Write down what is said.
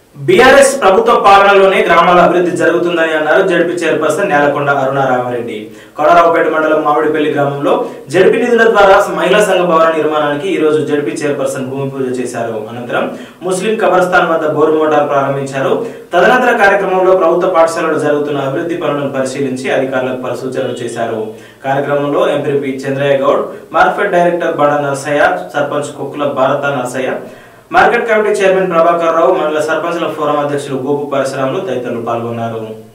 BRS ప్రభుత్వ పాలనలోనే గ్రామాల అభివృద్ధి జరుగుతుందని అన్నారు జడ్పీ చైర్పర్సన్ నేలకొండ అరుణారామరెడ్డి కొడరావుపేట మండలం మామిడిపల్లి గ్రామంలో జడ్పీ నిధుల ద్వారా మహిళా సంఘ భవన నిర్మాణానికి ఈ రోజు జడ్పీ చైర్పర్సన్ భూమి పూజ చేశారు అనంతరం ముస్లిం కబర్స్థాన్ వద్ద బోరు మోటార్ ప్రారంభించారు తదనంతర కార్యక్రమంలో ప్రభుత్వ పాఠశాలలో జరుగుతున్న అభివృద్ధి పనులను పరిశీలించి అధికారులకు పలు సూచనలు చేశారు కార్యక్రమంలో MPP Chandraiah Goud market director Banda Narsaiah sarpanch Kukkula Bharatha Narsaiah market committee chairman Prabhakar Rao మండల సర్పంచ్ల ఫోరం అధ్యక్షులు గోపు పరశురాములు తదితరులు పాల్గొన్నారు